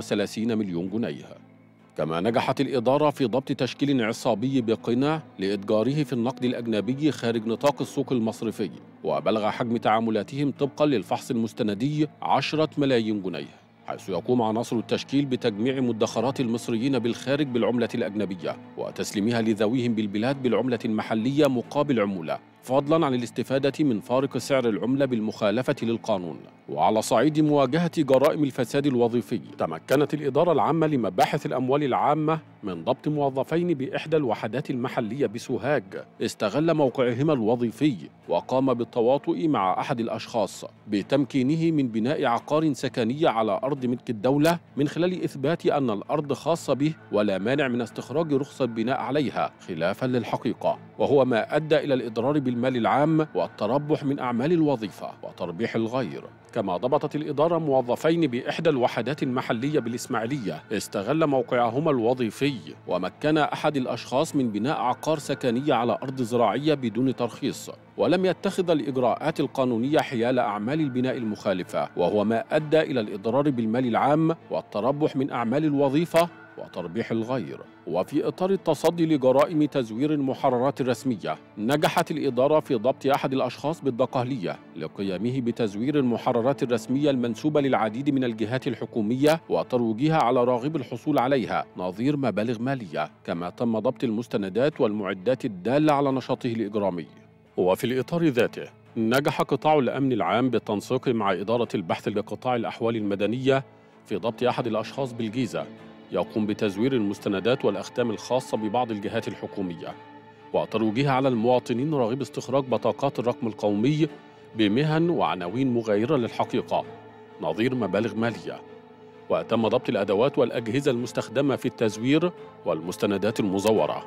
37 مليون جنيه كما نجحت الإدارة في ضبط تشكيل عصابي بقنا لإتجاره في النقد الأجنبي خارج نطاق السوق المصرفي وبلغ حجم تعاملاتهم طبقا للفحص المستندي 10 ملايين جنيه حيث يقوم عناصر التشكيل بتجميع مدخرات المصريين بالخارج بالعملة الأجنبية وتسليمها لذويهم بالبلاد بالعملة المحلية مقابل عمولة فضلا عن الاستفادة من فارق سعر العملة بالمخالفة للقانون وعلى صعيد مواجهة جرائم الفساد الوظيفي تمكنت الإدارة العامة لمباحث الأموال العامة من ضبط موظفين بإحدى الوحدات المحلية بسوهاج استغل موقعهما الوظيفي وقام بالتواطؤ مع أحد الأشخاص بتمكينه من بناء عقار سكني على أرض ملك الدولة من خلال إثبات أن الأرض خاصة به ولا مانع من استخراج رخصة بناء عليها خلافا للحقيقة وهو ما أدى إلى الإضرار بالمال العام والتربح من أعمال الوظيفة وتربيح الغير كما ضبطت الإدارة موظفين بإحدى الوحدات المحلية بالإسماعيلية استغل موقعهما الوظيفي ومكن أحد الأشخاص من بناء عقار سكني على أرض زراعية بدون ترخيص ولم يتخذ الإجراءات القانونية حيال أعمال البناء المخالفة وهو ما أدى إلى الإضرار بالمال العام والتربح من أعمال الوظيفة وتربيح الغير وفي إطار التصدي لجرائم تزوير المحررات الرسمية نجحت الإدارة في ضبط أحد الأشخاص بالدقهلية لقيامه بتزوير المحررات الرسمية المنسوبة للعديد من الجهات الحكومية وترويجها على راغب الحصول عليها نظير مبالغ مالية كما تم ضبط المستندات والمعدات الدالة على نشاطه الإجرامي وفي الإطار ذاته نجح قطاع الأمن العام بالتنسيق مع إدارة البحث لقطاع الأحوال المدنية في ضبط أحد الأشخاص بالجيزة يقوم بتزوير المستندات والأختام الخاصة ببعض الجهات الحكومية وترويجها على المواطنين راغب استخراج بطاقات الرقم القومي بمهن وعناوين مغايرة للحقيقة نظير مبالغ مالية وتم ضبط الأدوات والأجهزة المستخدمة في التزوير والمستندات المزورة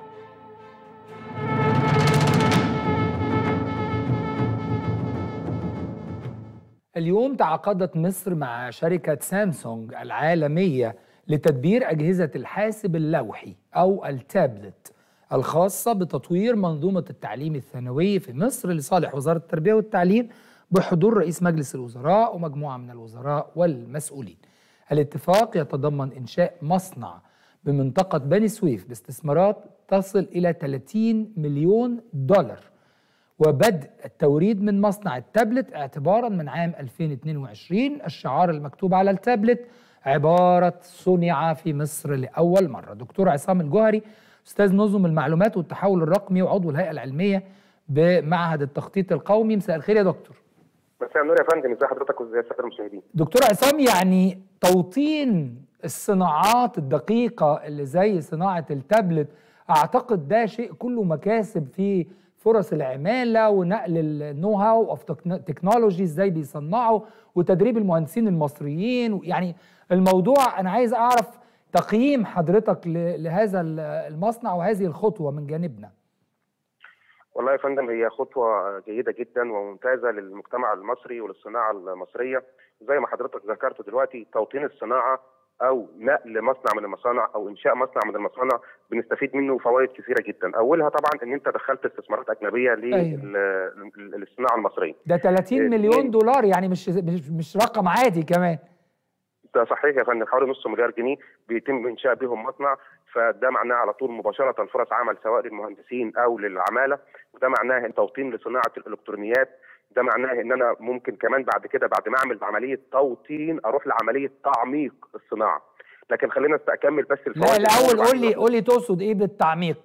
اليوم تعاقدت مصر مع شركة سامسونج العالمية لتدبير أجهزة الحاسب اللوحي أو التابلت الخاصة بتطوير منظومة التعليم الثانوي في مصر لصالح وزارة التربية والتعليم بحضور رئيس مجلس الوزراء ومجموعة من الوزراء والمسؤولين الاتفاق يتضمن إنشاء مصنع بمنطقة بني سويف باستثمارات تصل إلى 30 مليون دولار وبدء التوريد من مصنع التابلت اعتبارا من عام 2022 الشعار المكتوب على التابلت عبارة صنع في مصر لأول مرة دكتور عصام الجوهري أستاذ نظم المعلومات والتحول الرقمي وعضو الهيئة العلمية بمعهد التخطيط القومي مساء الخير يا دكتور
مساء النور يا فندم ازي حضرتك وازي الساده المشاهدين
دكتور عصام يعني توطين الصناعات الدقيقة اللي زي صناعة التابلت أعتقد ده شيء كله مكاسب في فرص العمالة ونقل النو هاو اوف تكنولوجي ازاي بيصنعوا وتدريب المهندسين المصريين يعني الموضوع أنا عايز أعرف تقييم حضرتك لهذا المصنع وهذه الخطوة من جانبنا
والله يا فندم هي خطوة جيدة جدا وممتازة للمجتمع المصري وللصناعة المصرية زي ما حضرتك ذكرت دلوقتي توطين الصناعة او نقل مصنع من المصانع او انشاء مصنع من المصانع بنستفيد منه فوائد كثيره جدا اولها طبعا ان انت دخلت استثمارات اجنبيه للصناعه المصريه
ده 30 مليون دولار يعني مش مش, مش رقم عادي كمان
ده صحيح يا فندم حوالي نص مليار جنيه بيتم انشاء بهم مصنع فده معناه على طول مباشره فرص عمل سواء للمهندسين او للعماله وده معناه توطين لصناعه الالكترونيات ده معناه ان انا ممكن كمان بعد كده بعد ما اعمل عمليه توطين اروح لعمليه تعميق الصناعه لكن خلينا اكمل بس
لا الاول قول لي قول لي تقصد ايه بالتعميق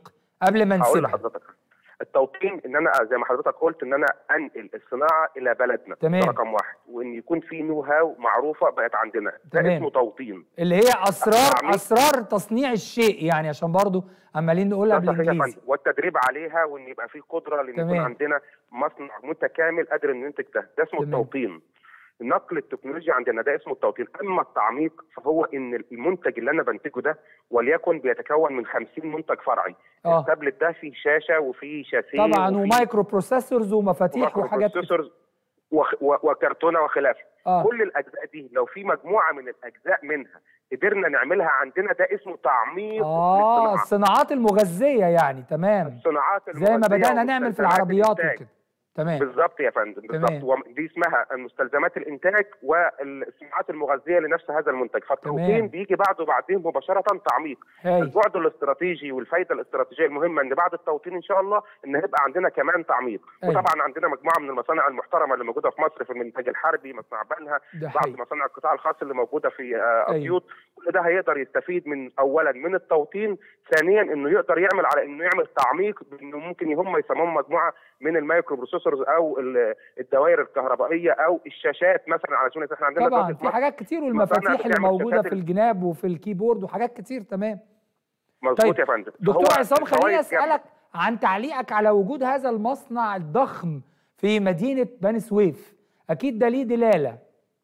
قبل ما
هقول
نسيبها
لحضرتك التوطين ان انا زي ما حضرتك قلت ان انا انقل الصناعه الى بلدنا
تمام.
ده رقم واحد وان يكون في نو هاو معروفه بقت عندنا ده
تمام.
اسمه توطين
اللي هي اسرار
تعميق.
اسرار تصنيع الشيء يعني عشان برضو عمالين نقولها
ده صحيح يا
بالانجليزي
فندم. والتدريب عليها وان يبقى في قدره لان يكون
تمام.
عندنا مصنع متكامل قادر ان ينتج ده ده اسمه
تمام.
التوطين نقل التكنولوجيا عندنا ده اسمه التوطين اما التعميق فهو ان المنتج اللي انا بنتجه ده وليكن بيتكون من 50 منتج فرعي
اه
التابلت ده فيه شاشه وفيه شاسيه
طبعا
وفيه
ومايكرو بروسيسورز ومفاتيح وحاجات كده.
بروسيسورز وخ- و- وكرتونه وخلافه
اه
كل الاجزاء دي لو في مجموعه من الاجزاء منها قدرنا نعملها عندنا ده اسمه تعميق
اه
للصناعة.
الصناعات المغذيه يعني تمام
الصناعات
زي ما
المغذية
بدانا نعمل في
ومستلزمات
العربيات
الإنتاج.
وكده تمام
بالظبط يا فندم
تمام.
بالظبط ودي اسمها المستلزمات الانتاج والصناعات المغذيه لنفس هذا المنتج فالتوطين
تمام.
بيجي بعده بعدين مباشره تعميق
هاي
البعد الاستراتيجي والفايده الاستراتيجيه المهمه ان بعد التوطين ان شاء الله ان هيبقى عندنا كمان تعميق
أيوة.
وطبعا عندنا مجموعه من المصانع المحترمه اللي موجوده في مصر في المنتج الحربي مصنع بنها
ده
بعض
حقيقي
مصانع القطاع الخاص اللي موجوده في آه،
أيوة.
اسيوط كل ده هيقدر يستفيد من اولا من التوطين ثانيا انه يقدر يعمل على انه يعمل تعميق انه ممكن هم يصمموا مجموعه من المايكرو بروسيسورز او ال- الدوائر الكهربائيه او الشاشات مثلا على سبيل المثال احنا عندنا
طبعا
دلوقتي
في حاجات كتير والمفاتيح اللي
بتعمل
موجوده
شاشات
في الجناب وفي الكيبورد وحاجات كتير تمام
مظبوط
طيب،
يا فندم
دكتور
فهو
عصام خليني
الفوائد جامدة.
اسالك عن تعليقك على وجود هذا المصنع الضخم في مدينه بني سويف اكيد ده ليه دلاله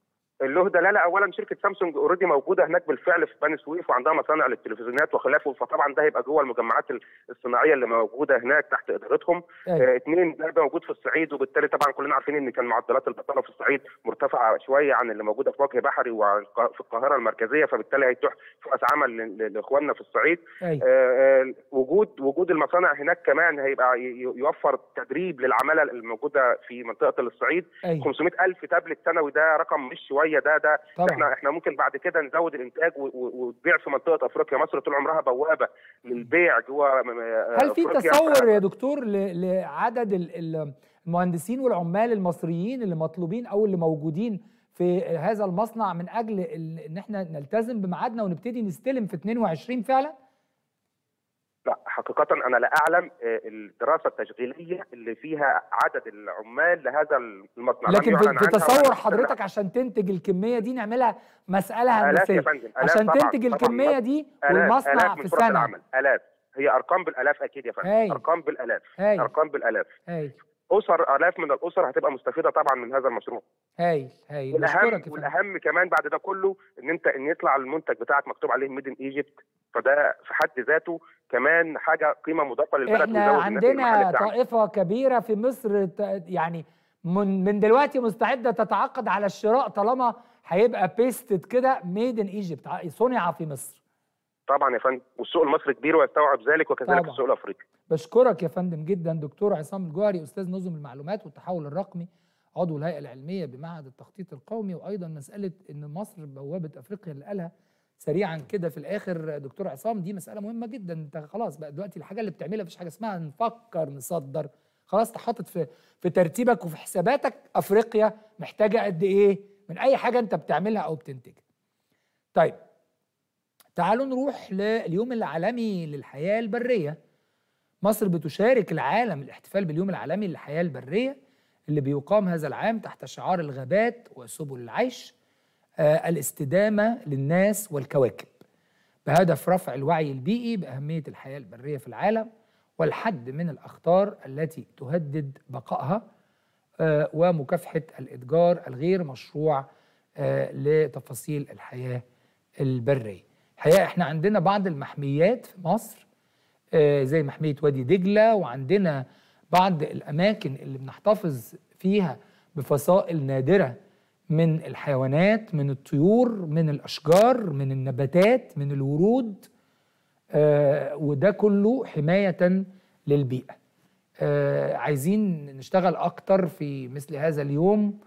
له دلاله اولا شركه سامسونج اوريدي موجوده هناك بالفعل في بني سويف وعندها مصانع للتلفزيونات وخلافه فطبعا ده هيبقى جوه المجمعات الصناعيه اللي موجوده هناك تحت ادارتهم
أيوة.
آه اثنين ده هيبقى موجود في الصعيد وبالتالي طبعا كلنا عارفين ان كان معدلات البطاله في الصعيد مرتفعه شويه عن اللي موجوده في وجه بحري وفي القاهره المركزيه فبالتالي هيتيح فرص عمل ل- ل- لاخواننا في الصعيد
ايوه
آه، آه، وجود وجود المصانع هناك كمان هيبقى ي- ي- يوفر تدريب للعماله الموجوده في منطقه الصعيد
ايوه
500 ألف تابلت سنوي ده رقم مش شويه ده ده
طبعا
احنا احنا ممكن بعد كده نزود الانتاج و- و- وتبيع في منطقه افريقيا مصر طول عمرها بوابه للبيع جوه م- م-
هل في
أفريقيا.
تصور يا دكتور ل- لعدد ال- ال- المهندسين والعمال المصريين اللي مطلوبين او اللي موجودين في هذا المصنع من اجل ال- ان احنا نلتزم بميعادنا ونبتدي نستلم في 22 فعلا؟
لا حقيقة أنا لا أعلم آه، الدراسة التشغيلية اللي فيها عدد العمال لهذا المصنع لم
لكن في,
يعلن
في
عنها
تصور
ولا-
حضرتك عشان تنتج الكميه دي نعملها مساله
آلاف يا
هندسيه
فندم آلاف
عشان
طبعاً،
تنتج
طبعاً
الكميه دي
آلاف
والمصنع
آلاف من
في
فرص
سنه
العمل آلاف هي أرقام بالآلاف أكيد يا فندم
هاي.
أرقام بالآلاف
هاي
أرقام بالآلاف
هاي
أسر آلاف من الأسر هتبقى مستفيدة طبعا من هذا المشروع
هاي هاي
والاهم
بشكرك يا فندم.
والاهم كمان بعد ده كله ان انت ان يطلع المنتج بتاعك مكتوب عليه ميد ان ايجيبت فده في حد ذاته كمان حاجه قيمه مضافه للبلد
احنا
ويزود الناتج المحلي
عندنا
بتاعنا.
طائفه كبيره في مصر ت- يعني من من دلوقتي مستعده تتعاقد على الشراء طالما هيبقى بيستد كده ميد ان ايجيبت صنع في مصر
طبعا يا فندم والسوق المصري كبير ويستوعب ذلك وكذلك
طبعاً.
السوق الافريقي
بشكرك يا فندم جدا دكتور عصام الجوهري استاذ نظم المعلومات والتحول الرقمي عضو الهيئه العلميه بمعهد التخطيط القومي وايضا مساله ان مصر بوابه افريقيا اللي قالها سريعا كده في الاخر دكتور عصام دي مساله مهمه جدا انت خلاص بقى دلوقتي الحاجه اللي بتعملها مفيش حاجه اسمها نفكر نصدر خلاص انت حاطط في في ترتيبك وفي حساباتك افريقيا محتاجه قد ايه من اي حاجه انت بتعملها او بتنتجها طيب تعالوا نروح لليوم العالمي للحياه البريه مصر بتشارك العالم الاحتفال باليوم العالمي للحياة البرية اللي بيقام هذا العام تحت شعار الغابات وسبل العيش آه الاستدامة للناس والكواكب بهدف رفع الوعي البيئي بأهمية الحياة البرية في العالم والحد من الأخطار التي تهدد بقائها آه ومكافحة الإتجار الغير مشروع آه لتفاصيل الحياة البرية الحقيقة احنا عندنا بعض المحميات في مصر آه، زي محمية وادي دجلة وعندنا بعض الأماكن اللي بنحتفظ فيها بفصائل نادرة من الحيوانات من الطيور من الأشجار من النباتات من الورود آه، وده كله حماية للبيئة آه، عايزين نشتغل أكتر في مثل هذا اليوم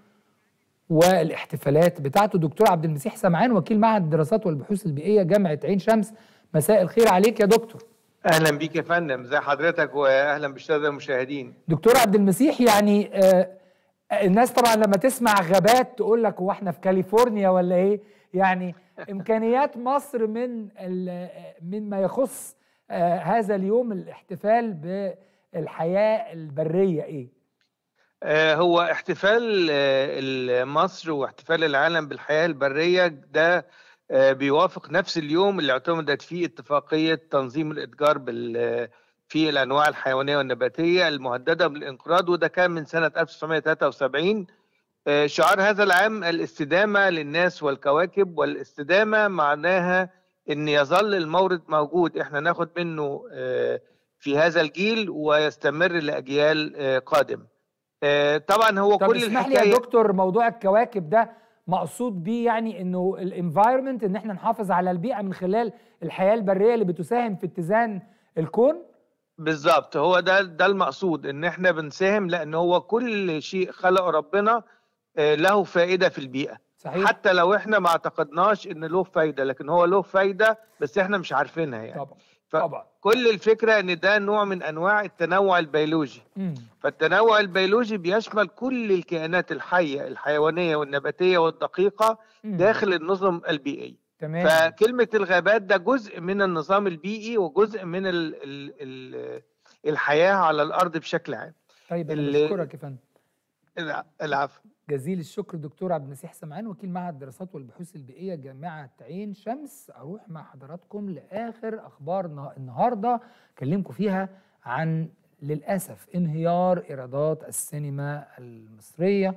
والاحتفالات بتاعته دكتور عبد المسيح سمعان وكيل معهد الدراسات والبحوث البيئية جامعة عين شمس مساء الخير عليك يا دكتور
اهلا بيك يا فندم زي حضرتك واهلا بالساده المشاهدين
دكتور عبد المسيح يعني آه الناس طبعا لما تسمع غابات تقول لك هو احنا في كاليفورنيا ولا ايه يعني امكانيات مصر من ال- من ما يخص آه هذا اليوم الاحتفال بالحياه البريه ايه
آه، هو احتفال آه، مصر واحتفال العالم بالحياة البرية ده آه، بيوافق نفس اليوم اللي اعتمدت فيه اتفاقية تنظيم الإتجار بال في الأنواع الحيوانية والنباتية المهددة بالانقراض وده كان من سنة 1973 شعار هذا العام الاستدامة للناس والكواكب والاستدامة معناها ان يظل المورد موجود احنا ناخد منه في هذا الجيل ويستمر لاجيال قادمه طبعا هو
طب
كل
اسمح لي
الحكايه
يا دكتور موضوع الكواكب ده مقصود بيه يعني انه الانفايرمنت ان احنا نحافظ على البيئه من خلال الحياه البريه اللي بتساهم في اتزان الكون
بالظبط هو ده ده المقصود ان احنا بنساهم لان هو كل شيء خلقه ربنا له فائده في البيئه
صحيح.
حتى لو احنا ما اعتقدناش ان له فايده لكن هو له فايده بس احنا مش عارفينها يعني
طبعا
طبعا كل الفكره ان ده نوع من انواع التنوع البيولوجي
مم.
فالتنوع البيولوجي بيشمل كل الكائنات الحيه الحيوانيه والنباتيه والدقيقه
مم.
داخل النظم البيئي
تمام
فكلمه الغابات ده جزء من النظام البيئي وجزء من ال ال ال الحياه على الارض بشكل عام
طيب انا
اللي-
بشكرك يا فندم
الع- العفو
جزيل الشكر دكتور عبد المسيح سمعان وكيل معهد الدراسات والبحوث البيئيه جامعه عين شمس اروح مع حضراتكم لاخر اخبار نه- النهارده اكلمكم فيها عن للاسف انهيار ايرادات السينما المصريه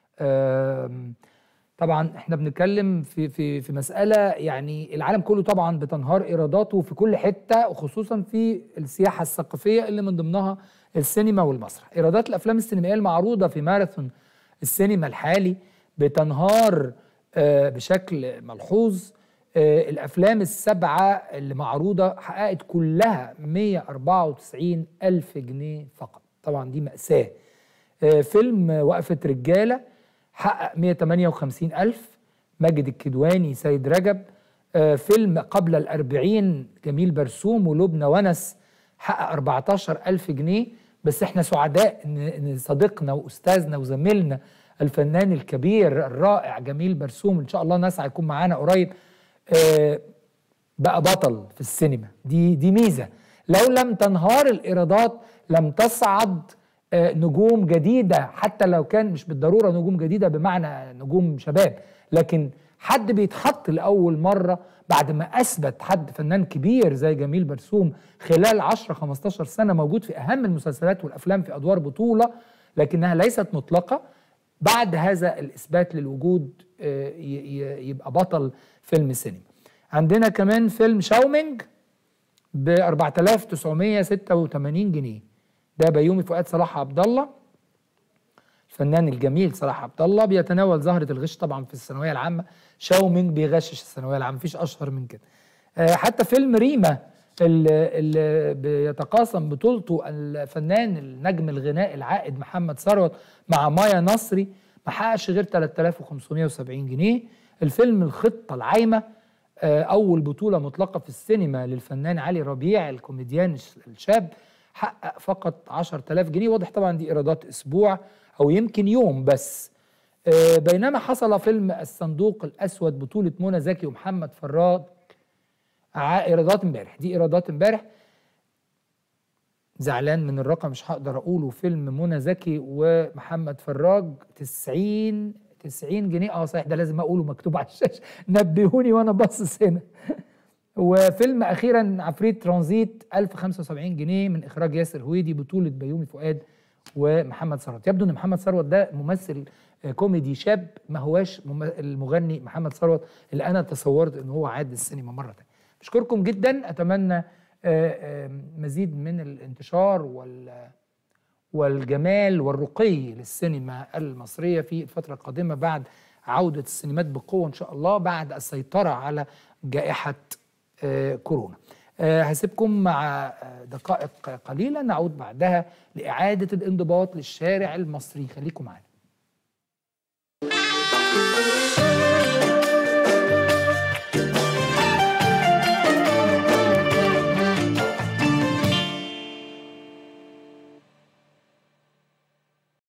آم، طبعا احنا بنتكلم في في في مساله يعني العالم كله طبعا بتنهار ايراداته في كل حته وخصوصا في السياحه الثقافيه اللي من ضمنها السينما والمسرح ايرادات الافلام السينمائيه المعروضه في ماراثون السينما الحالي بتنهار آه، بشكل ملحوظ آه، الافلام السبعه اللي معروضه حققت كلها 194 الف جنيه فقط طبعا دي ماساه آه، فيلم وقفه رجاله حقق 158 ألف ماجد الكدواني سيد رجب آه، فيلم قبل الأربعين جميل برسوم ولبنى ونس حقق 14 ألف جنيه بس احنا سعداء ان إن صديقنا واستاذنا وزميلنا الفنان الكبير الرائع جميل برسوم ان شاء الله نسعى يكون معانا قريب آه، بقى بطل في السينما دي دي ميزه لو لم تنهار الايرادات لم تصعد آه، نجوم جديده حتى لو كان مش بالضروره نجوم جديده بمعنى نجوم شباب لكن حد بيتحط لاول مره بعد ما اثبت حد فنان كبير زي جميل برسوم خلال 10 15 سنه موجود في اهم المسلسلات والافلام في ادوار بطوله لكنها ليست مطلقه بعد هذا الاثبات للوجود آه، ي- ي- يبقى بطل فيلم سينما عندنا كمان فيلم شاومينج ب 4986 جنيه ده بيومي فؤاد صلاح عبد الله الفنان الجميل صلاح عبد الله بيتناول زهره الغش طبعا في الثانويه العامه شاومينج بيغشش الثانويه العامه مفيش اشهر من كده آه، حتى فيلم ريما اللي, اللي بيتقاسم بطولته الفنان النجم الغناء العائد محمد ثروت مع مايا نصري ما حققش غير 3570 جنيه الفيلم الخطه العايمه آه، اول بطوله مطلقه في السينما للفنان علي ربيع الكوميديان الش- الشاب حقق فقط 10000 جنيه واضح طبعا دي ايرادات اسبوع او يمكن يوم بس آه، بينما حصل فيلم الصندوق الاسود بطوله منى زكي ومحمد فراد ع- ايرادات امبارح دي ايرادات امبارح زعلان من الرقم مش هقدر اقوله فيلم منى زكي ومحمد فراج 90 90 جنيه اه صحيح ده لازم اقوله مكتوب على الشاشه نبهوني وانا باصص هنا وفيلم اخيرا عفريت ترانزيت 1075 جنيه من اخراج ياسر هويدي بطوله بيومي فؤاد ومحمد ثروت يبدو ان محمد ثروت ده ممثل آه، كوميدي شاب ما هواش مم- المغني محمد ثروت اللي انا تصورت ان هو عاد السينما مره تانية بشكركم جدا اتمنى آه، آه، مزيد من الانتشار وال والجمال والرقي للسينما المصرية في الفترة القادمة بعد عودة السينمات بقوة إن شاء الله بعد السيطرة على جائحة آه، كورونا آه، هسيبكم مع آه، دقائق قليلة نعود بعدها لإعادة الانضباط للشارع المصري خليكم معنا